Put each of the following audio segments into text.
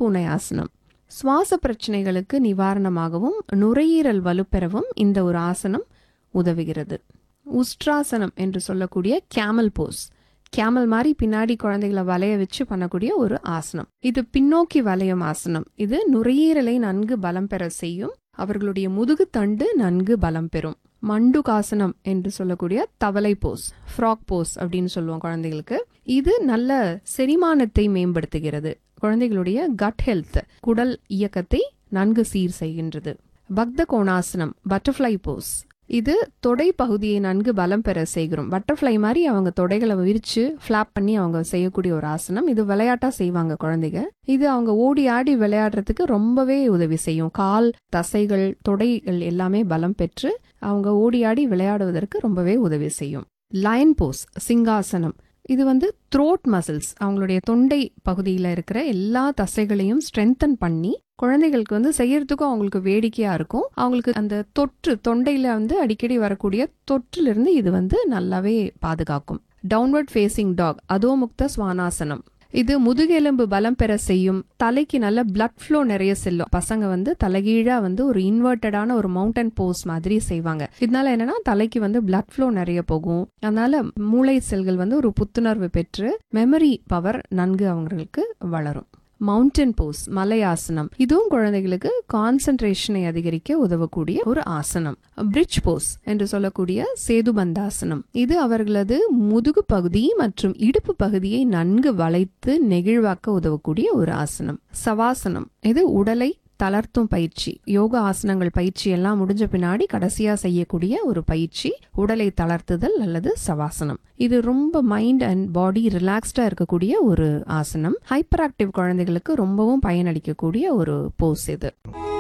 பூனை ஆசனம் சுவாச பிரச்சனைகளுக்கு நிவாரணமாகவும் நுரையீரல் வலுப்பெறவும் இந்த ஒரு ஆசனம் உதவுகிறது உஸ்ட்ராசனம் என்று சொல்லக்கூடிய கேமல் போஸ் கேமல் மாதிரி பின்னாடி குழந்தைகளை வளைய வச்சு பண்ணக்கூடிய ஒரு ஆசனம் இது பின்னோக்கி வளையும் ஆசனம் இது நுரையீரலை நன்கு பலம் பெற செய்யும் அவர்களுடைய முதுகு தண்டு நன்கு பலம் பெறும் மண்டுகாசனம் என்று சொல்லக்கூடிய தவளை போஸ் ஃப்ராக் போஸ் அப்படின்னு சொல்லுவோம் குழந்தைகளுக்கு இது நல்ல செரிமானத்தை மேம்படுத்துகிறது குழந்தைகளுடைய கட் ஹெல்த் குடல் இயக்கத்தை நன்கு சீர் செய்கின்றது பக்த கோணாசனம் பட்டர்ஃப்ளை போஸ் இது தொடை பகுதியை நன்கு பலம் பெற செய்கிறோம் பட்டர்ஃப்ளை மாதிரி அவங்க தொடைகளை விரிச்சு ஃபிளாப் பண்ணி அவங்க செய்யக்கூடிய ஒரு ஆசனம் இது விளையாட்டா செய்வாங்க குழந்தைங்க இது அவங்க ஓடி ஆடி விளையாடுறதுக்கு ரொம்பவே உதவி செய்யும் கால் தசைகள் தொடைகள் எல்லாமே பலம் பெற்று அவங்க ஓடி ஆடி விளையாடுவதற்கு ரொம்பவே உதவி செய்யும் லயன் போஸ் சிங்காசனம் இது வந்து த்ரோட் மசில்ஸ் அவங்களுடைய தொண்டை பகுதியில் இருக்கிற எல்லா தசைகளையும் ஸ்ட்ரென்தன் பண்ணி குழந்தைகளுக்கு வந்து செய்யறதுக்கும் அவங்களுக்கு வேடிக்கையா இருக்கும் அவங்களுக்கு அந்த தொற்று தொண்டையில வந்து அடிக்கடி வரக்கூடிய தொற்றிலிருந்து இது வந்து நல்லாவே பாதுகாக்கும் டவுன்வர்ட் ஃபேசிங் டாக் அதோமுக்த சுவானாசனம் இது முதுகெலும்பு பலம் பெற செய்யும் தலைக்கு நல்ல பிளட் ஃப்ளோ நிறைய செல்லும் பசங்க வந்து தலைகீழா வந்து ஒரு இன்வெர்டடான ஒரு மவுண்டன் போஸ் மாதிரி செய்வாங்க இதனால என்னன்னா தலைக்கு வந்து பிளட் ஃப்ளோ நிறைய போகும் அதனால மூளை செல்கள் வந்து ஒரு புத்துணர்வு பெற்று மெமரி பவர் நன்கு அவங்களுக்கு வளரும் மவுண்டன் போஸ் மலையாசனம் இதுவும் குழந்தைகளுக்கு கான்சென்ட்ரேஷனை அதிகரிக்க உதவக்கூடிய ஒரு ஆசனம் பிரிட்ஜ் போஸ் என்று சொல்லக்கூடிய சேதுபந்தாசனம் இது அவர்களது முதுகு பகுதி மற்றும் இடுப்பு பகுதியை நன்கு வளைத்து நெகிழ்வாக்க உதவக்கூடிய ஒரு ஆசனம் சவாசனம் இது உடலை தளர்த்தும் பயிற்சி யோகா ஆசனங்கள் பயிற்சி எல்லாம் முடிஞ்ச பின்னாடி கடைசியா செய்யக்கூடிய ஒரு பயிற்சி உடலை தளர்த்துதல் அல்லது சவாசனம் இது ரொம்ப மைண்ட் அண்ட் பாடி ரிலாக்ஸ்டா இருக்கக்கூடிய ஒரு ஆசனம் ஹைப்பர் ஆக்டிவ் குழந்தைகளுக்கு ரொம்பவும் பயனளிக்கக்கூடிய ஒரு போஸ் இது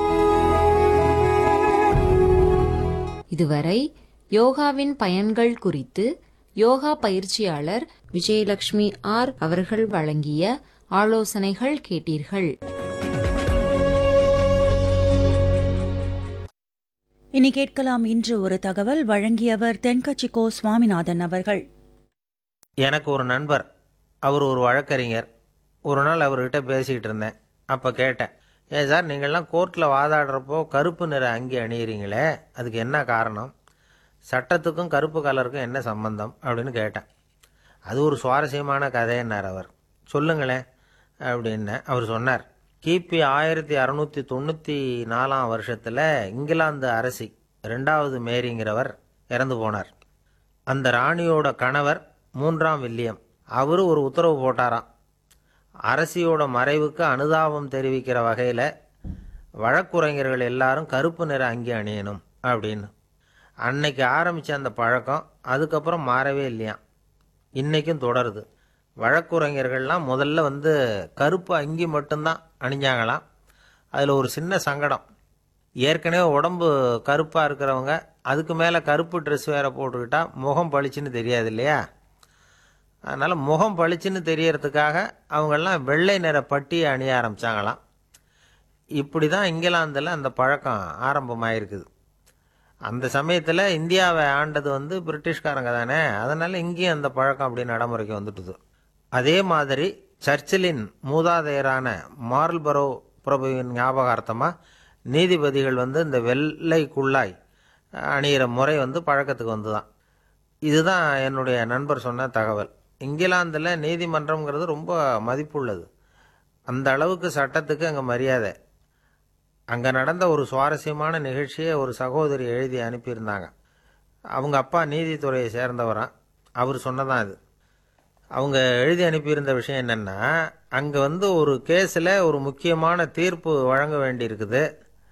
இதுவரை யோகாவின் பயன்கள் குறித்து யோகா பயிற்சியாளர் விஜயலட்சுமி ஆர் அவர்கள் வழங்கிய ஆலோசனைகள் கேட்டீர்கள் இனி கேட்கலாம் இன்று ஒரு தகவல் வழங்கியவர் தென்கட்சிக்கோ சுவாமிநாதன் அவர்கள் எனக்கு ஒரு நண்பர் அவர் ஒரு வழக்கறிஞர் ஒரு நாள் அவர்கிட்ட பேசிக்கிட்டு இருந்தேன் அப்போ கேட்டேன் ஏன் சார் நீங்கள்லாம் கோர்ட்டில் வாதாடுறப்போ கருப்பு நிற அங்கி அணியிறீங்களே அதுக்கு என்ன காரணம் சட்டத்துக்கும் கருப்பு கலருக்கும் என்ன சம்பந்தம் அப்படின்னு கேட்டேன் அது ஒரு சுவாரஸ்யமான கதைன்னார் அவர் சொல்லுங்களேன் அப்படின்னு அவர் சொன்னார் கிபி ஆயிரத்தி அறநூற்றி தொண்ணூற்றி நாலாம் வருஷத்தில் இங்கிலாந்து அரசி ரெண்டாவது மேரிங்கிறவர் இறந்து போனார் அந்த ராணியோட கணவர் மூன்றாம் வில்லியம் அவர் ஒரு உத்தரவு போட்டாராம் அரசியோட மறைவுக்கு அனுதாபம் தெரிவிக்கிற வகையில் வழக்குரைஞர்கள் எல்லாரும் கருப்பு நிற அங்கி அணியணும் அப்படின்னு அன்னைக்கு ஆரம்பித்த அந்த பழக்கம் அதுக்கப்புறம் மாறவே இல்லையாம் இன்றைக்கும் தொடருது வழக்குரைஞர்கள்லாம் முதல்ல வந்து கருப்பு அங்கி மட்டும்தான் அணிஞ்சாங்களாம் அதில் ஒரு சின்ன சங்கடம் ஏற்கனவே உடம்பு கருப்பாக இருக்கிறவங்க அதுக்கு மேலே கருப்பு ட்ரெஸ் வேற போட்டுக்கிட்டா முகம் பளிச்சுன்னு தெரியாது இல்லையா அதனால் முகம் பளிச்சுன்னு தெரியறதுக்காக அவங்கெல்லாம் வெள்ளை நிற பட்டியை அணிய ஆரம்பித்தாங்களாம் இப்படி தான் இங்கிலாந்தில் அந்த பழக்கம் ஆரம்பமாயிருக்குது அந்த சமயத்தில் இந்தியாவை ஆண்டது வந்து பிரிட்டிஷ்காரங்க தானே அதனால் இங்கேயும் அந்த பழக்கம் அப்படி நடைமுறைக்கு வந்துட்டுது அதே மாதிரி சர்ச்சிலின் மூதாதையரான மார்ல்பரோ பிரபுவின் ஞாபகார்த்தமாக நீதிபதிகள் வந்து இந்த வெள்ளை குள்ளாய் அணியிற முறை வந்து பழக்கத்துக்கு வந்து தான் இதுதான் என்னுடைய நண்பர் சொன்ன தகவல் இங்கிலாந்தில் நீதிமன்றம்ங்கிறது ரொம்ப மதிப்புள்ளது அந்த அளவுக்கு சட்டத்துக்கு அங்கே மரியாதை அங்கே நடந்த ஒரு சுவாரஸ்யமான நிகழ்ச்சியை ஒரு சகோதரி எழுதி அனுப்பியிருந்தாங்க அவங்க அப்பா நீதித்துறையை சேர்ந்தவராம் அவர் சொன்னதான் இது அவங்க எழுதி அனுப்பியிருந்த விஷயம் என்னென்னா அங்கே வந்து ஒரு கேஸில் ஒரு முக்கியமான தீர்ப்பு வழங்க வேண்டியிருக்குது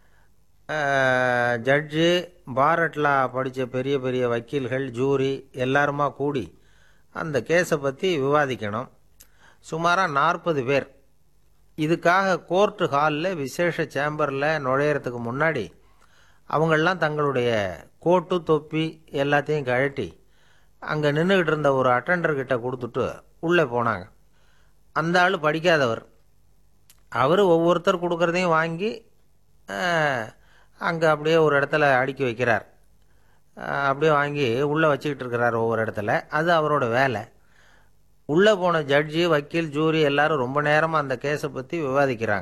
ஜட்ஜு பாரட்லா படித்த பெரிய பெரிய வக்கீல்கள் ஜூரி எல்லாருமா கூடி அந்த கேஸை பற்றி விவாதிக்கணும் சுமாராக நாற்பது பேர் இதுக்காக கோர்ட்டு ஹாலில் விசேஷ சேம்பரில் நுழையிறதுக்கு முன்னாடி அவங்கெல்லாம் தங்களுடைய கோட்டு தொப்பி எல்லாத்தையும் கழட்டி அங்கே நின்றுக்கிட்டு இருந்த ஒரு அட்டண்டர்கிட்ட கொடுத்துட்டு உள்ளே போனாங்க அந்த ஆள் படிக்காதவர் அவர் ஒவ்வொருத்தர் கொடுக்குறதையும் வாங்கி அங்கே அப்படியே ஒரு இடத்துல அடுக்கி வைக்கிறார் அஹ், அப்படியே வாங்கி உள்ளே வச்சுக்கிட்டு இருக்கிறார் ஒவ்வொரு இடத்துல அது அவரோட வேலை உள்ளே போன ஜட்ஜி வக்கீல் ஜூரி எல்லாரும் ரொம்ப நேரமாக அந்த கேஸை பற்றி விவாதிக்கிறாங்க